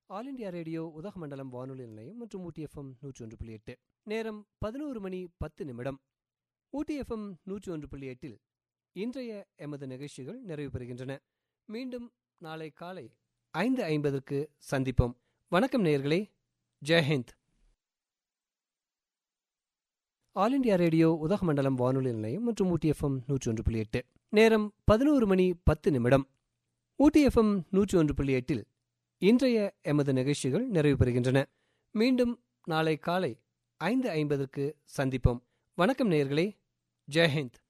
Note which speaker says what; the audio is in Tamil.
Speaker 1: ஆல் இண்டியா ரேடியோ உதகமண்டலம் வானொலி நிலையம் மற்றும் ஊட்டி எஃப்எம் நூற்றி ஒன்று புள்ளி எட்டு நேரம் பதினோரு மணி பத்து நிமிடம் ஊட்டி எஃப்எம் நூற்றி ஒன்று புள்ளி எட்டில் இன்றைய எமது நிகழ்ச்சிகள் நிறைவு பெறுகின்றன மீண்டும் நாளை காலை ஐந்து ஐம்பதற்கு சந்திப்போம் வணக்கம் நேயர்களே ஜெயஹிந்த் ஆல் இண்டியா ரேடியோ உதகமண்டலம் வானொலி நிலையம் மற்றும் ஊட்டி எஃப்எம் நூற்றி ஒன்று புள்ளி எட்டு நேரம் பதினோரு மணி பத்து நிமிடம் ஊட்டி எஃப்எம் நூற்றி ஒன்று புள்ளி எட்டில் இன்றைய எமது நிகழ்ச்சிகள் நிறைவு பெறுகின்றன மீண்டும் நாளை காலை ஐந்து ஐம்பதற்கு சந்திப்போம் வணக்கம் நேயர்களே ஜெயஹிந்த்